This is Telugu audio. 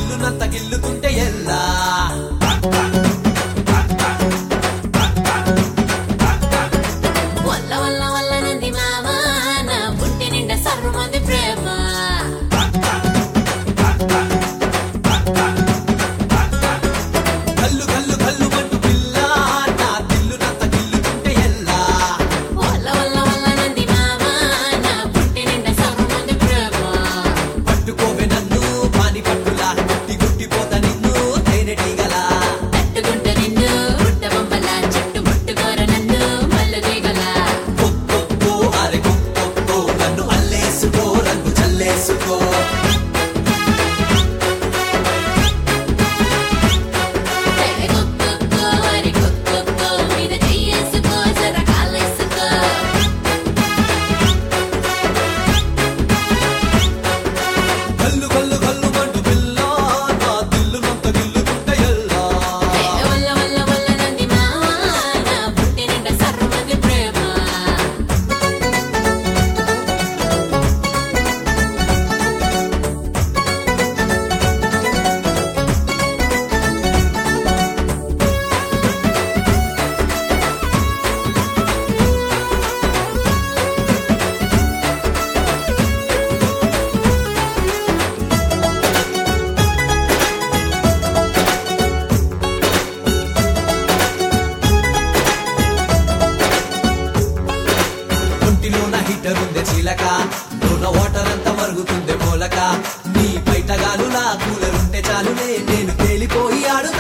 ఇల్లునంత గిల్లుతుంటే ఎల్లా వల్ల వల్ల వల్ల నంది మామ నా పుట్టి నిండా సర్వమంది ప్రేమ కల్లు కల్లు కల్లు మంటు పిల్ల నా ఇల్లునంత గిల్లుతుంటే ఎల్లా వల్ల వల్ల వల్ల నంది మామ నా పుట్టి నిండా సర్వమంది ప్రేమ పట్టుకోవే నన్ను పాని పట్టులా గుట్టి గుట్టిపోత నిన్ను తేనెటీగలా తట్టుకుంటే నిన్ను పుట్ట బొమ్మల చుట్టు ముట్టుకోర నన్ను మల్లు తీగల కొక్కొక్కో అరే కొక్కొక్కో నన్ను అల్లేసుకో రంగు చల్లేసుకో తెగ కొక్కొక్కో అరి కొక్కొక్కో మీద చెయ్యేసుకో జర కాలేసుకో కల్లు కల్లు కల్లు మంటు పిల్ల నా ఇల్లునంత గిల్లుతుంటే ఎల్లా వల్ల వల్ల వల్ల నంది మామ నా పుట్టి నిండా సర్వమంది ప్రేమ ఒంటిలోన హీటర్ ఉంది చీలక లోన వాటర్ అంతా మరుగుతుంది మూలక నీ బయట గాలులా కూలర్ ఉంటే చాలులే నేను తేలిపోయి ఆడుతా